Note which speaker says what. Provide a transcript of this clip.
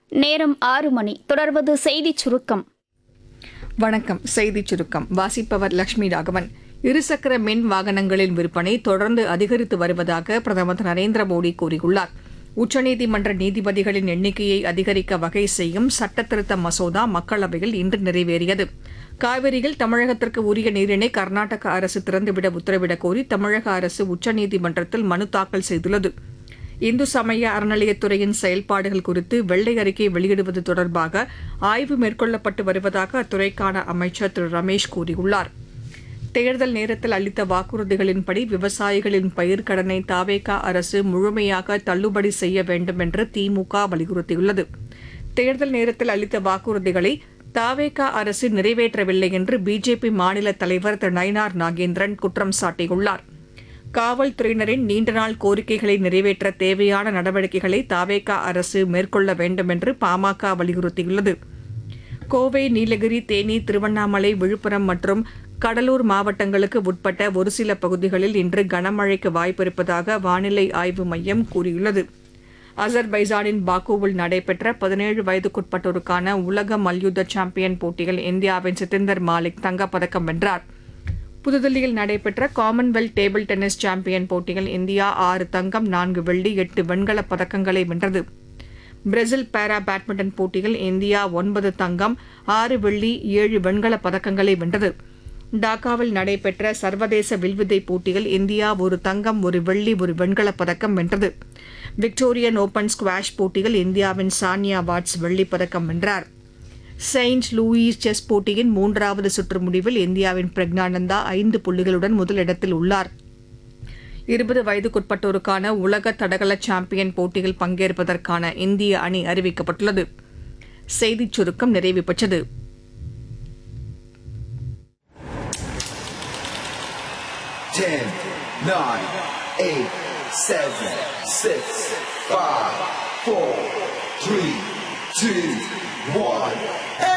Speaker 1: நேரம் ஆறு மணி தொடர்வது செய்திச் சுருக்கம்
Speaker 2: வணக்கம் செய்திச் சுருக்கம் வாசிப்பவர் லட்சுமி ராகவன் இருசக்கர மின் வாகனங்களின் விற்பனை தொடர்ந்து அதிகரித்து வருவதாக பிரதமர் திரு நரேந்திர மோடி கூறியுள்ளார் உச்சநீதிமன்ற நீதிபதிகளின் எண்ணிக்கையை அதிகரிக்க வகை செய்யும் சட்டத்திருத்த மசோதா மக்களவையில் இன்று நிறைவேறியது காவிரியில் தமிழகத்திற்கு உரிய நீரினை கர்நாடக அரசு திறந்துவிட உத்தரவிடக் கோரி தமிழக அரசு உச்சநீதிமன்றத்தில் மனு தாக்கல் செய்துள்ளது இந்து சமய அறநிலையத்துறையின் செயல்பாடுகள் குறித்து வெள்ளை அறிக்கை வெளியிடுவது தொடர்பாக ஆய்வு மேற்கொள்ளப்பட்டு வருவதாக அத்துறைக்கான அமைச்சர் திரு ரமேஷ் கூறியுள்ளார் தேர்தல் நேரத்தில் அளித்த வாக்குறுதிகளின்படி விவசாயிகளின் பயிர்க்கடனை தாவேகா அரசு முழுமையாக தள்ளுபடி செய்ய வேண்டும் என்று திமுக வலியுறுத்தியுள்ளது தேர்தல் நேரத்தில் அளித்த வாக்குறுதிகளை தாவேகா அரசு நிறைவேற்றவில்லை என்று பிஜேபி மாநில தலைவர் திரு நயினார் நாகேந்திரன் குற்றம் சாட்டியுள்ளார் காவல்துறையினரின் நீண்டநாள் கோரிக்கைகளை நிறைவேற்ற தேவையான நடவடிக்கைகளை தாவேகா அரசு மேற்கொள்ள வேண்டும் என்று பாமக வலியுறுத்தியுள்ளது கோவை நீலகிரி தேனி திருவண்ணாமலை விழுப்புரம் மற்றும் கடலூர் மாவட்டங்களுக்கு உட்பட்ட ஒரு சில பகுதிகளில் இன்று கனமழைக்கு வாய்ப்பிருப்பதாக வானிலை ஆய்வு மையம் கூறியுள்ளது அசர்பைசானின் பாக்குவில் நடைபெற்ற பதினேழு வயதுக்குட்பட்டோருக்கான உலக மல்யுத்த சாம்பியன் போட்டியில் இந்தியாவின் சித்தந்தர் மாலிக் தங்கப்பதக்கம் வென்றார் புதுதில்லியில் நடைபெற்ற காமன்வெல்த் டேபிள் டென்னிஸ் சாம்பியன் போட்டியில் இந்தியா ஆறு தங்கம் நான்கு வெள்ளி எட்டு வெண்கலப் பதக்கங்களை வென்றது பிரேசில் பாரா பேட்மிண்டன் போட்டியில் இந்தியா ஒன்பது தங்கம் ஆறு வெள்ளி ஏழு வெண்கலப் பதக்கங்களை வென்றது டாக்காவில் நடைபெற்ற சர்வதேச வில்வித்தை போட்டியில் இந்தியா ஒரு தங்கம் ஒரு வெள்ளி ஒரு வெண்கலப் பதக்கம் வென்றது விக்டோரியன் ஓபன் ஸ்குவாஷ் போட்டியில் இந்தியாவின் சானியா வாட்ஸ் வெள்ளிப் பதக்கம் வென்றார் செயின்ட் லூயிஸ் செஸ் போட்டியின் மூன்றாவது சுற்று முடிவில் இந்தியாவின் பிரக்னானந்தா ஐந்து புள்ளிகளுடன் முதலிடத்தில் உள்ளார் இருபது வயதுக்குட்பட்டோருக்கான உலக தடகள சாம்பியன் போட்டியில் பங்கேற்பதற்கான இந்திய அணி அறிவிக்கப்பட்டுள்ளது செய்திச் சுருக்கம் நிறைவு பெற்றது
Speaker 3: Ten, nine, eight, seven, six, five, four, three, two, one.